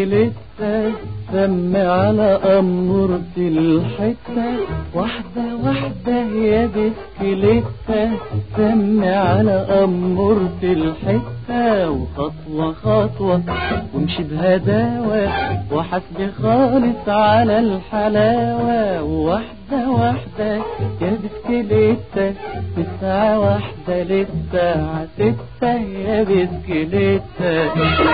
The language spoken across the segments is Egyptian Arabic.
بسكليتة سمي على أمورة الحتة واحدة واحدة يا بسكليتة سمي على أمورة الحتة وخطوة خطوة وامشي بهداوة وحسبي خالص على الحلاوة واحدة واحدة يا بسكليتة من الساعة واحدة للساعة ستة يا بسكليتة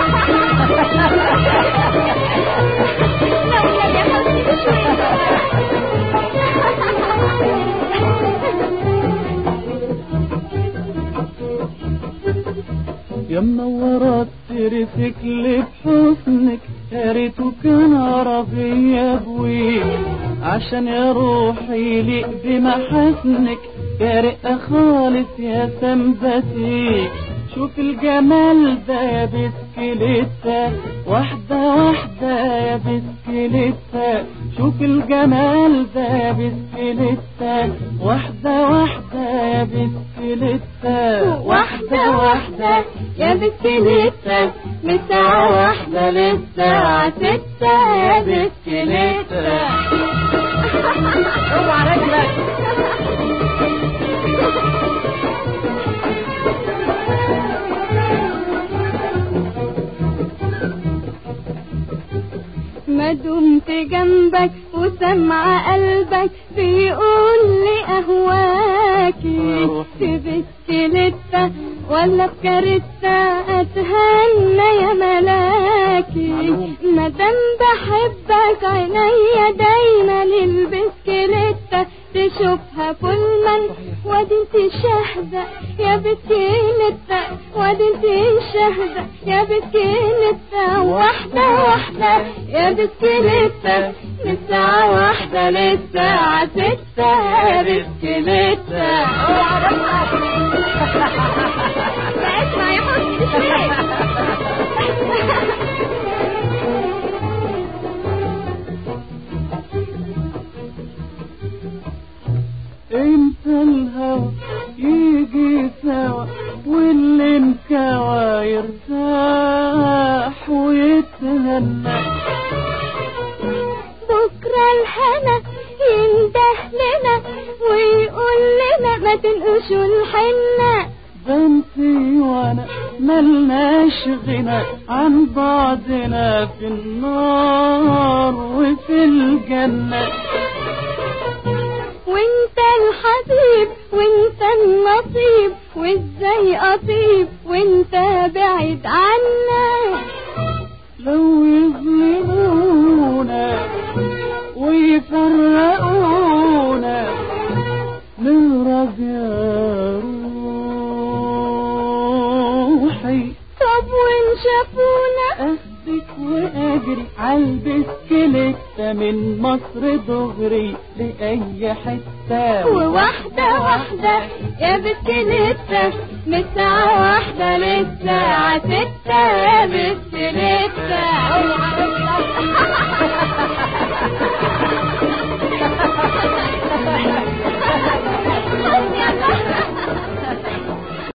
يا منورة تريسكل بحسنك يا ريته كان عربية بويك عشان يا روحي يليق بمحاسنك يا رقة خالص يا سمبتيك شوف الجمال ده يا بسكليتة واحدة واحدة يا بسكليتة شوف الجمال ده يا بسكليتة واحدة واحدة يا بسكليتة واحدة واحدة يا بسكليتة من الساعة واحدة للساعة ستة يا بسكليتة اوعى رجلك ما دمت جنبك وسمع قلبك بيقول لي اهواكي في بسكليتة ولا بكارتة اتهنى يا ملاكي ما دام بحبك عينيا دايما البسكليتة تشوفها كل من وادي انت شاهدة يا بسكليتة وادي انت شاهدة يا بسكليتة واحدة واحدة يا بسكليتة من الساعة واحدة للساعة ستة يا بسكليتة اسمع يا حسني انت الهوى يجي سوا واللي انكوى يرتاح ويتهنى بكرة الهنا ينده لنا ويقول لنا ما تنقشوا الحنة بنتي وانا ملناش غنى عن بعضنا في النار وفي الجنة وانت الحبيب وانت النصيب وازاي اطيب وانت بعيد عنا لو يظلمونا ويفرقونا نهرب يا روحي طب وان شافونا اخدك واجري عالبسكليتة من مصر دغري لأي حتة وواحدة واحدة يا بسكليتة من الساعة واحدة للساعة ستة يا بسكليتة